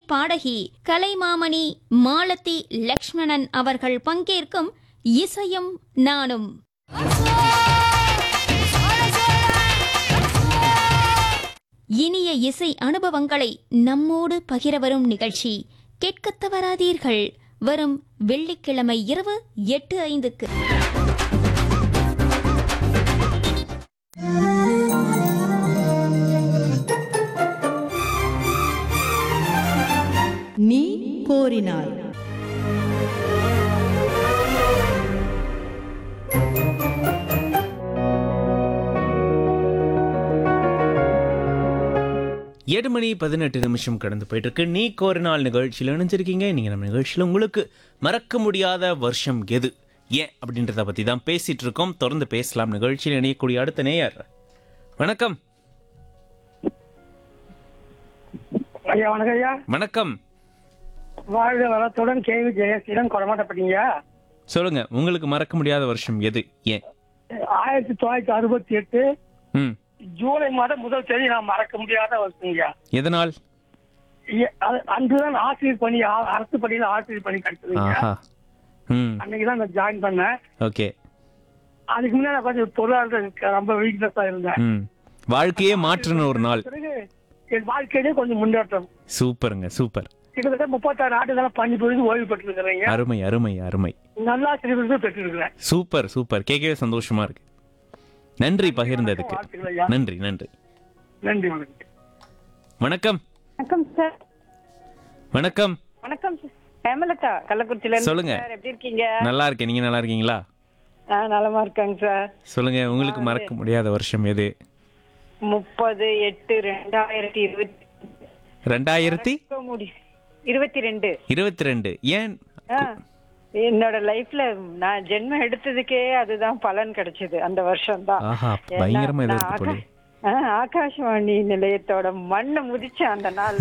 பாடகி கலைமாமணி மாலதி லக்ஷ்மணன் அவர்கள் பங்கேற்கும் இசையும் நானும் இனிய இசை அனுபவங்களை நம்மோடு பகிர வரும் நிகழ்ச்சி கேட்கத் தவறாதீர்கள் வரும் வெள்ளிக்கிழமை இரவு எட்டு ஐந்துக்கு நீ கோரினாய் ஏழு மணி பதினெட்டு நிமிஷம் கடந்து போயிட்டு இருக்கு நீ கோரி நாள் நிகழ்ச்சியில் இணைஞ்சிருக்கீங்க நீங்கள் நம்ம நிகழ்ச்சியில் உங்களுக்கு மறக்க முடியாத வருஷம் எது ஏன் அப்படின்றத பற்றி தான் பேசிட்டு இருக்கோம் தொடர்ந்து பேசலாம் நிகழ்ச்சியில் இணையக்கூடிய அடுத்த நேயர் வணக்கம் ஐயா வணக்கம் ஐயா வணக்கம் வாழ்க வளத்துடன் கேவி ஜெயசீலன் கொடமாட்டப்பட்டீங்க சொல்லுங்க உங்களுக்கு மறக்க முடியாத வருஷம் எது ஏன் ஆயிரத்தி தொள்ளாயிரத்தி அறுபத்தி எட்டு ம் ஜூலை மாதம் முதல் தேதி நான் மறக்க முடியாத வருஷங்க எதனால் ஐயா, அது- அன்றுதான் ஆசிரியர் பணி ஆ- அரசு பணியில ஆசிரியர் பணி கிடைச்சதுங்க ஆஹா ம் அன்னைக்கு தான் நான் ஜாயின் பண்ணேன் ஓகே அதுக்கு முன்னாடி நான் கொஞ்சம் பொருளாதார ரொம்ப வீக்னஸா இருந்தேன் ம் வாழ்க்கையே மாற்றின ஒரு நாள் பிறகு என் வாழ்க்கையிலே கொஞ்சம் முன்னேற்றம் சூப்பருங்க சூப்பர் கிட்டத்தட்ட முப்பத்தாறு ஆண்டுகளா பணி புரிந்து ஓய்வு பெற்றிருக்கிறேங்க அருமை அருமை அருமை நல்லாசிரியர் விருது பெற்றிருக்கிறேன் சூப்பர் சூப்பர் கேட்கவே சந்தோஷமா இருக்கு நன்றி பகிர்ந்ததுக்கு வாழ்த்துக்கள் ஐயா. நன்றி நன்றி நன்றி வணக்கம் வணக்கம் வணக்கம் சார் வணக்கம் வணக்கம் சார் ஹேமலதா கள்ளக்குறிச்சில இருந்து சொல்லுங்க. சார் எப்படி இருக்கீங்க நல்லா இருக்கேன் நீங்க நல்லா இருக்கீங்களா ஆ நலமா இருக்காங்க சார் சொல்லுங்க உங்களுக்கு மறக்க முடியாத வருஷம் எது முப்பது எட்டு ரெண்டாயிரத்தி இருபத்தி ரெண்டாயிரத்தி மறக்க முடி- இருபத்தி ரெண்டு இருபத்தி ரெண்டு ஏன் ஆ, என்னோட லைஃப்ல நான் ஜென்மம் எடுத்ததுக்கே அதுதான் பலன் கிடைச்சது அந்த வருஷம் தான் ஆஹா பயங்கரமா ஏதோ இருக்கு போல ஆகாஷ்வாணி நிலையத்தோட மண்ணை முதிச்ச அந்த நாள்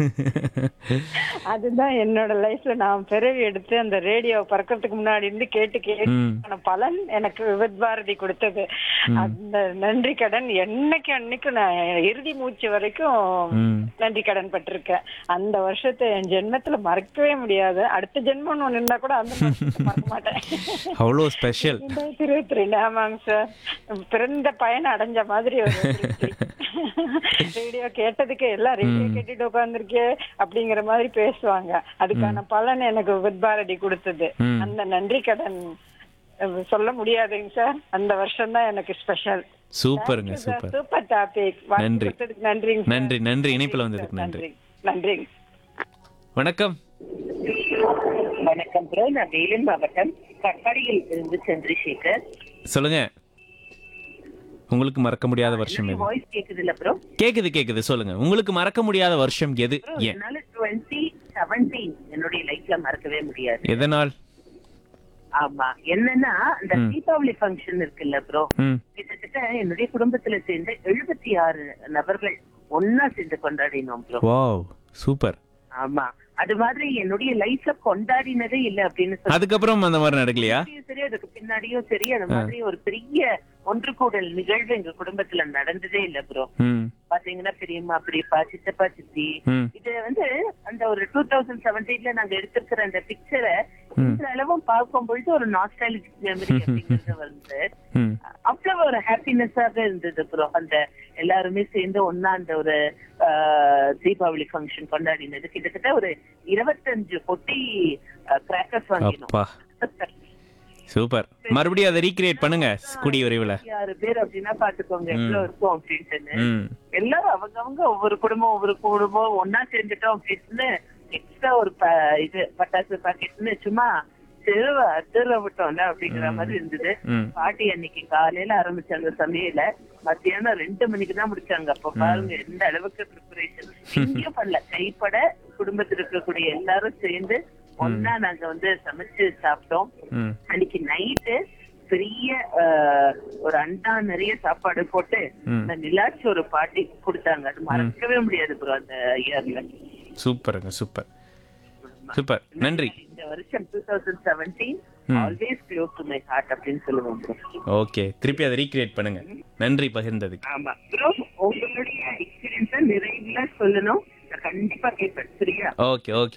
அதுதான் என்னோட லைஃப்ல நான் பிறவி எடுத்து அந்த ரேடியோ பறக்கிறதுக்கு முன்னாடி இருந்து கேட்டு கேட்டு ம். ஆன பலன் எனக்கு வித் பாரதி கொடுத்தது அந்த நன்றி கடன் என்னைக்கு அன்னைக்கு நான் இறுதி மூச்சு வரைக்கும் ம். நன்றி கடன் பட்டிருக்கேன் அந்த வருஷத்தை என் ஜென்மத்துல மறக்கவே முடியாது அடுத்த ஜென்மம்னு ஒண்ணு இருந்தா கூட அந்த வருஷத்தை மறக்க மாட்டேன் அவ்வளோ ஸ்பெஷல் ரெண்டாயிரத்தி இருபத்தி ரெண்டு ஆமாங்க சார் பிறந்த பயன் அடைஞ்ச மாதிரி ஒரு ரேடியோ கேட்டதுக்கு எல்லாம் ரேடியோ கேட்டுட்டு உட்காந்துருக்கே அப்படிங்கிற மாதிரி பேசுவாங்க அதுக்கான பலன் எனக்கு வித் பாரதி கொடுத்தது ம். அந்த நன்றி கடன் அஹ், சொல்ல முடியாதுங்க சார் அந்த வருஷம் தான் எனக்கு ஸ்பெஷல் சூப்பருங்க சூப்பர் சூப்பர் டாபிக் நன்றி. நன்றிங்க sir. நன்றி நன்றி இணைப்புல sir. வந்ததுக்கு நன்றி நன்றிங்க வணக்கம் வணக்கம் ப்ரோ நான் வேலூர் மாவட்டம் கட்பாடியில் இருந்து சந்திரசேகர் சொல்லுங்க உங்களுக்கு மறக்க முடியாத வருஷம் எது வாய்ஸ் கேக்குதுல்ல ப்ரோ கேக்குது கேக்குது சொல்லுங்க உங்களுக்கு மறக்க முடியாத வருஷம் எது ப்ரோ ஏன் என்னால டுவெண்ட்டி செவன்டீன் என்னுடைய லைஃப்ல மறக்கவே முடியாது எதனால் ஆமா என்னன்னா இந்த தீபாவளி ஃபங்க்ஷன் இருக்குல்ல ப்ரோ ம் கிட்டத்தட்ட என்னுடைய குடும்பத்துல சேர்ந்து எழுபத்தி ஆறு நபர்கள் ஒன்னா சேர்ந்து கொண்டாடினோம் ப்ரோ வாவ் சூப்பர் ஆமா அது மாதிரி என்னுடைய லைஃப்ல கொண்டாடினதே இல்ல அப்படின்னு சொல்லி அதுக்கப்புறம் அந்த மாதிரி நடக்கலையா சரி அதுக்கு பின்னாடியும் சரி அந்த மாதிரி ஒரு பெரிய ஒன்று கூடல் நிகழ்வு எங்க குடும்பத்துல நடந்ததே இல்ல ப்ரோ ம் பாத்தீங்கன்னா பெரியம்மா பெரியப்பா சித்தப்பா சித்தி ம் இது வந்து அந்த ஒரு டூ தௌசண்ட் செவன்டீன்ல நாங்க எடுத்திருக்கிற அந்த பிக்சரை ம். இந்த அளவும் பார்க்கும் பொழுது ஒரு நாஸ்டாலிக் மெமரி அப்படிங்கிறது வந்து ம் அவ்வளவு ஒரு ஹாப்பினஸாக இருந்தது ப்ரோ அந்த எல்லாருமே சேர்ந்து ஒன்னா அந்த ஒரு ஆஹ், தீபாவளி ஃபங்க்ஷன் கொண்டாடினது கிட்டத்தட்ட ஒரு இருபத்தஞ்சு பொட்டி கிராக்கர்ஸ் வாங்கினோம் அப்பா சூப்பர் மறுபடியும் அதை ரீக்ரியேட் பண்ணுங்க கூடிய விரைவில் ஆறு பேர் அப்படின்னா பாத்துக்கோங்க எவ்வளவு இருக்கும் அப்படின்ட்டு ம் எல்லாரும் அவங்கவங்க ஒவ்வொரு குடும்பம் ஒவ்வொரு குடும்பம் ஒன்னா சேர்ந்துட்டோம் அப்படின்னு எக்ஸ்ட்ரா ஒரு ப- இது பட்டாசு பாக்கெட்னு சும்மா தெருவ தெருவ விட்டோம்ல அப்படிங்கிற மாதிரி இருந்தது ம். பாட்டி அன்னைக்கு காலையில ஆரம்பிச்சாங்க சமையல மத்தியானம் ரெண்டு மணிக்கு தான் முடிச்சாங்க அப்ப பாருங்க எந்த அளவுக்கு ப்ரிப்பரேஷன் எங்கேயும் பண்ணல கைப்பட குடும்பத்தில் இருக்கக்கூடிய எல்லாரும் சேர்ந்து ஒன்னா நாங்க வந்து சமைச்சு சாப்பிட்டோம் ம் அன்னைக்கு நைட்டு பெரிய ஆஹ், ஒரு அண்டா நிறைய சாப்பாடு போட்டு ம். அந்த நிலாச்சி ஒரு பாட்டி கொடுத்தாங்க அது மறக்கவே முடியாது ப்ரோ அந்த இயர்ல சூப்பருங்க சூப்பர் சூப்பர் நன்றி இந்த வருஷம் two thousand seventeen always close to my heart அப்படின்னு சொல்லுவோம் ப்ரோ ஓகே திருப்பி அதை ரீக்ரியேட் பண்ணுங்க நன்றி பகிர்ந்ததுக்கு ஆமா ப்ரோ உங்களுடைய எக்ஸ்பீரியன்ஸ நிறைய சொல்லணும் நான் கண்டிப்பா கேட்பேன் சரியா ஓகே ஓகே